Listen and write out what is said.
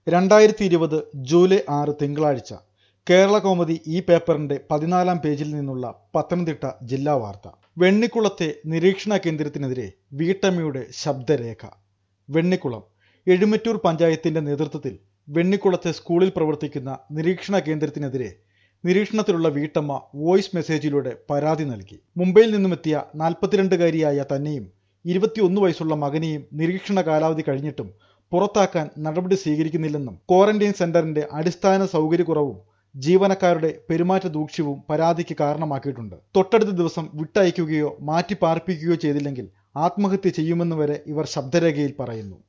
രണ്ടായിരത്തി ഇരുപത് ജൂലൈ ആറ് തിങ്കളാഴ്ച കേരള കൗമുദി ഈ പേപ്പറിന്റെ പതിനാലാം പേജിൽ നിന്നുള്ള പത്തനംതിട്ട ജില്ലാ വാർത്ത വെണ്ണിക്കുളത്തെ നിരീക്ഷണ കേന്ദ്രത്തിനെതിരെ വീട്ടമ്മയുടെ ശബ്ദരേഖ വെണ്ണിക്കുളം എഴുമറ്റൂർ പഞ്ചായത്തിന്റെ നേതൃത്വത്തിൽ വെണ്ണിക്കുളത്തെ സ്കൂളിൽ പ്രവർത്തിക്കുന്ന നിരീക്ഷണ കേന്ദ്രത്തിനെതിരെ നിരീക്ഷണത്തിലുള്ള വീട്ടമ്മ വോയിസ് മെസ്സേജിലൂടെ പരാതി നൽകി മുംബൈയിൽ നിന്നുമെത്തിയ നാൽപ്പത്തിരണ്ടുകാരിയായ തന്നെയും ഇരുപത്തിയൊന്ന് വയസ്സുള്ള മകനെയും നിരീക്ഷണ കാലാവധി കഴിഞ്ഞിട്ടും പുറത്താക്കാൻ നടപടി സ്വീകരിക്കുന്നില്ലെന്നും ക്വാറന്റൈൻ സെന്ററിന്റെ അടിസ്ഥാന സൗകര്യക്കുറവും ജീവനക്കാരുടെ പെരുമാറ്റ ദൂഷ്യവും പരാതിക്ക് കാരണമാക്കിയിട്ടുണ്ട് തൊട്ടടുത്ത ദിവസം വിട്ടയക്കുകയോ മാറ്റി പാർപ്പിക്കുകയോ ചെയ്തില്ലെങ്കിൽ ആത്മഹത്യ ചെയ്യുമെന്ന് വരെ ഇവർ ശബ്ദരേഖയിൽ പറയുന്നു